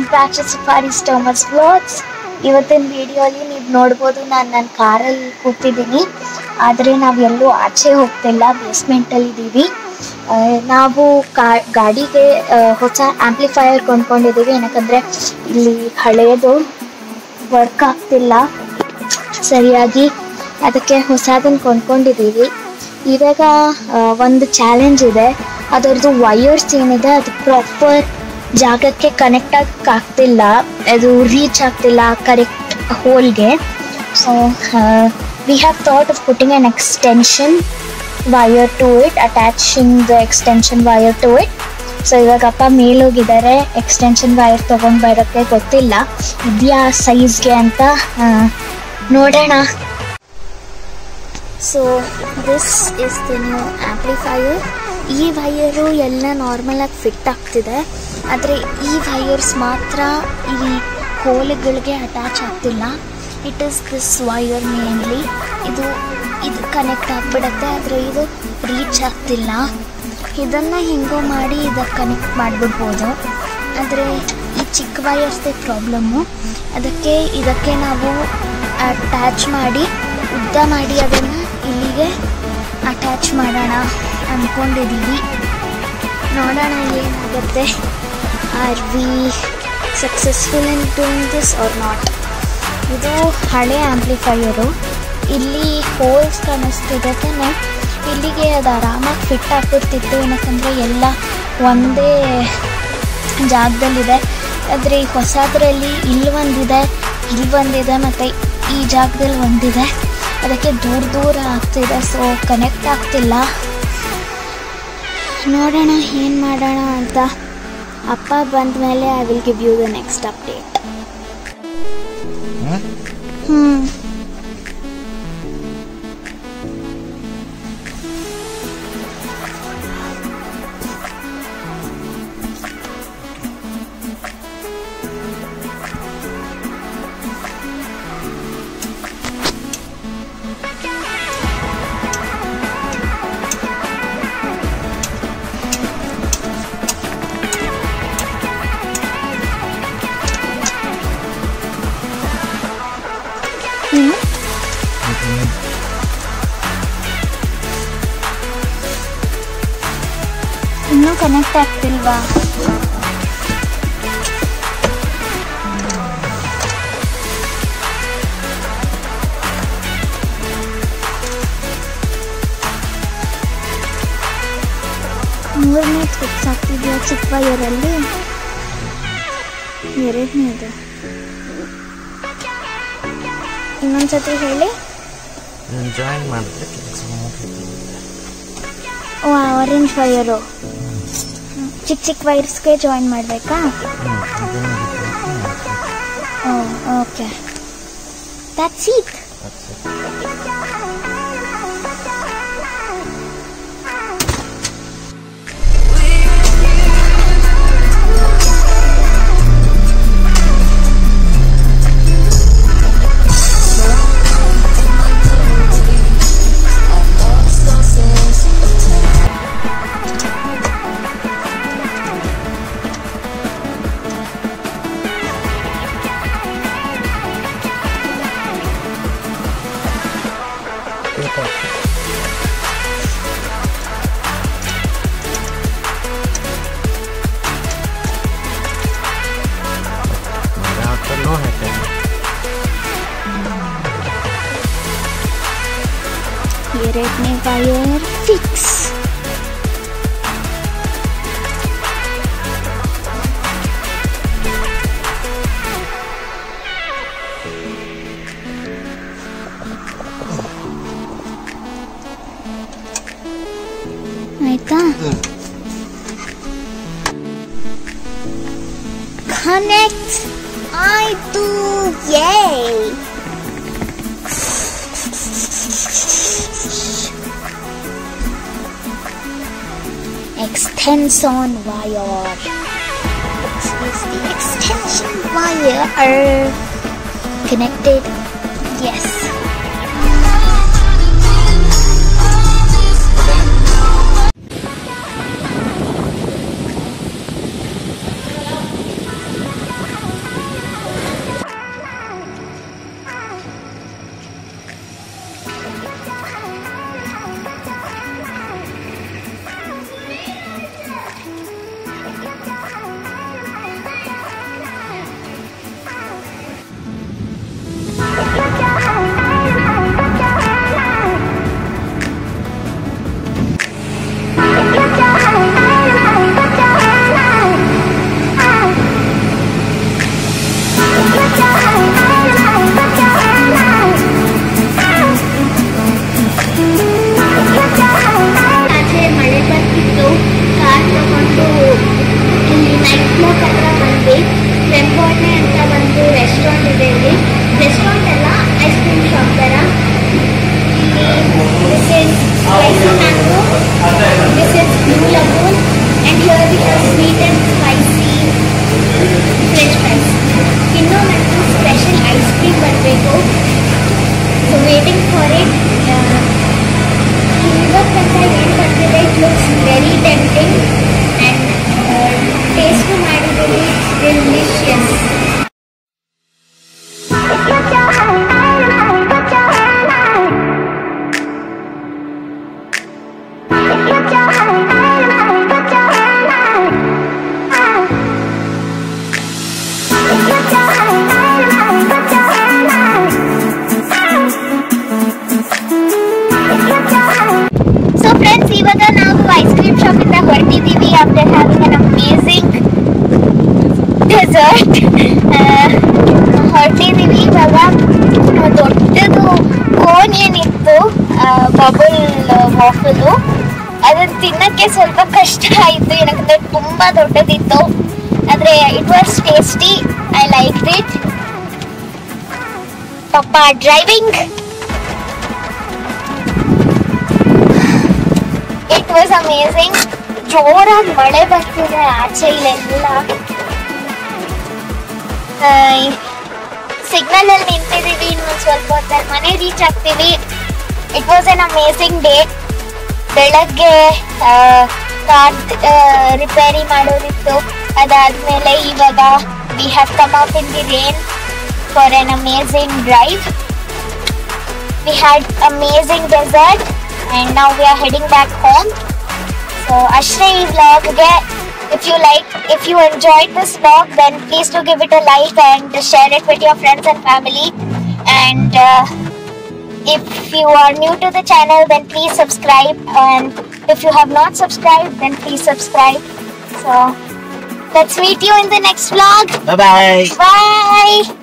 Back to safari stomachs vlogs ಇವತ್ತಿನ ವಿಡಿಯೋಲಿ ನೀವು ನೋಡ್ಬೋದು ನಾನು ನನ್ನ ಕಾರಲ್ಲಿ ಕೂತಿದ್ದೀನಿ ಆದರೆ ನಾವು ಎಲ್ಲೂ ಆಚೆ ಹೋಗ್ತಿಲ್ಲ ಬೇಸ್ಮೆಂಟಲ್ಲಿ ಇದ್ದೀವಿ ಆ, ನಾವು ಕಾ- ಗಾಡಿಗೆ ಆ, ಹೊಸ ಆಂಪ್ಲಿಫೈಯರ್ ಕೊಂಡ್ಕೊಂಡಿದ್ದೀವಿ ಏನಕ್ಕಂದರೆ ಇಲ್ಲಿ ಹಳೆಯದು ವರ್ಕ್ ಆಗ್ತಿಲ್ಲ ಸರಿಯಾಗಿ ಅದಕ್ಕೆ ಹೊಸದನ್ನು ಕೊಂಡ್ಕೊಂಡಿದ್ದೀವಿ ಇವಾಗ ಆ, ಒಂದು ಚಾಲೆಂಜ್ ಇದೆ ಅದರದ್ದು ವಯರ್ಸ್ ಏನಿದೆ ಅದು ಪ್ರಾಪರ್ ಜಾಗಕ್ಕೆ ಕನೆಕ್ಟ್ ಆಗಕ್ಕೆ ಆಗ್ತಿಲ್ಲ ಅದು ರೀಚ್ ಆಗ್ತಿಲ್ಲ ಕರೆಕ್ಟ್ ಹೋಲ್ಗೆ so we have thought of putting on extension wire to it attaching the extension wire to it so ಇವಾಗ ಅಪ್ಪ ಮೇಲೋಗಿದ್ದಾರೆ ಎಕ್ಸ್ಟೆನ್ಷನ್ ವೈರ್ ತೊಗೊಂಡು ಬರೋಕ್ಕೆ ಗೊತ್ತಿಲ್ಲ ಇದೆಯಾ ಸೈಜ್ಗೆ ಅಂತ ಆ, ನೋಡೋಣ so this is the new amplifier ಈ ವೈಯರು ಎಲ್ಲ ನಾರ್ಮಲಾಗಿ ಫಿಟ್ ಆಗ್ತಿದೆ ಆದರೆ ಈ ವೈಯರ್ಸ್ ಮಾತ್ರ ಈ ಹೋಲ್ಗಳಿಗೆ ಅಟ್ಯಾಚ್ ಆಗ್ತಿಲ್ಲ it is this wire mainly ಇದು ಇದು ಕನೆಕ್ಟ್ ಆಗಿಬಿಡುತ್ತೆ ಆದರೆ ಇದು ರೀಚ್ ಆಗ್ತಿಲ್ಲ ಇದನ್ನು ಹೆಂಗೋ ಮಾಡಿ ಇದಕ್ಕೆ ಕನೆಕ್ಟ್ ಮಾಡಿಬಿಡ್ಬೋದು ಆದರೆ ಈ ಚಿಕ್ಕ ವಯರ್ಸ್ದೇ ಪ್ರಾಬ್ಲಮ್ಮು ಅದಕ್ಕೆ ಇದಕ್ಕೆ ನಾವು ಅಟ್ಯಾಚ್ ಮಾಡಿ ಉದ್ದ ಮಾಡಿ ಅದನ್ನು ಇಲ್ಲಿಗೆ ಅಟ್ಯಾಚ್ ಮಾಡೋಣ ಅಂದ್ಕೊಂಡಿದ್ದೀವಿ ನೋಡೋಣ ಏನಾಗುತ್ತೆ are we successful in doing this or not ಇದು ಹಳೆ ಆಂಪ್ಲಿಫೈಯರು ಇಲ್ಲಿ ಹೋಲ್ಸ್ ಕಾಣಿಸ್ತಿದೆ ತಾನೆ ಇಲ್ಲಿಗೆ ಅದು ಆರಾಮಾಗಿ ಫಿಟ್ ಆಗ್ಬಿಡ್ತಿತ್ತು ಏನಕ್ಕಂದರೆ ಎಲ್ಲ ಒಂದೇ ಜಾಗದಲ್ಲಿದೆ ಆದರೆ ಈ ಹೊಸದರಲ್ಲಿ ಇಲ್ಲಿ ಒಂದಿದೆ ಇಲ್ಲಿ ಒಂದಿದೆ ಮತ್ತು ಈ ಜಾಗದಲ್ಲಿ ಒಂದಿದೆ ಅದಕ್ಕೆ ದೂರ ದೂರ ಆಗ್ತಿದೆ ಸೊ ಕನೆಕ್ಟ್ ಆಗ್ತಿಲ್ಲ ನೋಡೋಣ ಏನು ಮಾಡೋಣ ಅಂತ ಅಪ್ಪ ಬಂದ ಮೇಲೆ I will give you the next update ಹ್ಞೂ ಹ್ಞೂ ಇನ್ನೂ ಕನೆಕ್ಟ್ ಆಗ್ತಿಲ್ವಾ ಮೂರನೇ ಫಿಕ್ಸ್ ಆಗ್ತಿದೆಯಾ ಚಿಕ್ಕ ವೈಯರಲ್ಲಿ ಎರಡನೇದು ಇನ್ನೊಂದ್ಸತಿ ಹೇಳಿ ಜಾಯಿನ್ ಮಾಡಿದ್ರೆ ಕೆಲಸ ಓ ಆರೆಂಜ್ ವೈಯರು ಚಿಕ್ಕ ಚಿಕ್ಕ ವೈರ್ಸ್ಗೆ ಜಾಯಿನ್ ಮಾಡಬೇಕಾ ಓ ಓಕೆ ದಟ್ಸ್ ಇಟ್ मेरा तो नो है क्या ಎರಡನೇ ವೈಯರ್ ಫಿಕ್ಸ್ ಆಯ್ತಾ ಕನೆಕ್ಟ್ ಆಯ್ತು ಯೇ extension wire. This is the extension wire connected. Yes. Tempting and taste ಮಾಡಿದ್ದೀನಿ ಡೆಲಿಷಿಯಸ್ ಸೊ ಫ್ರೆಂಡ್ಸ್ ಇವಾಗ ನಾವು ಐಸ್ ಕ್ರೀಮ್ ಶಾಪ್ ಇಂದ ಹೊರಟಿದ್ದೀವಿ after having an amazing dessert ಹೊರಟಿದ್ದೀವಿ ಇವಾಗ ದೊಡ್ಡದು ಕೋನ್ ಏನಿತ್ತು ಬಬಲ್ ವಾಫಲು ಅದನ್ನ ತಿನ್ನಕ್ಕೆ ಸ್ವಲ್ಪ ಕಷ್ಟ ಆಯಿತು ಏನಂದ್ರೆ ತುಂಬಾ ದೊಡ್ಡದಿತ್ತು ಆದ್ರೆ it was tasty I like it ಪಪ್ಪ ಡ್ರೈವಿಂಗ್ ಇಟ್ ವಾಸ್ ಅಮೇಸಿಂಗ್ ಜೋರಾಗಿ ಮಳೆ ಬರ್ತಿದೆ ಆಚೆ ಇಲ್ಲೆಲ್ಲ ಸಿಗ್ನಲ್ ಅಲ್ಲಿ ನಿಂತಿದೀವಿ ಇನ್ನು ಸ್ವಲ್ಪ ಹೊತ್ತಲ್ಲಿ ಮನೆ ರೀಚ್ ಆಗ್ತೀವಿ it was an amazing day ಬೆಳಗ್ಗೆ ಕಾರ್ ರಿಪೇರಿ ಮಾಡೋದಿತ್ತು ಅದಾದ್ಮೇಲೆ ಇವಾಗ we have come up in the rain for an amazing drive we had amazing dessert and now we are heading back home so ashray vlog ge if you like if you enjoyed this vlog then please do give it a like and share it with your friends and family and uh, if you are new to the channel then please subscribe and if you have not subscribed then please subscribe so let's meet you in the next vlog Bye bye. bye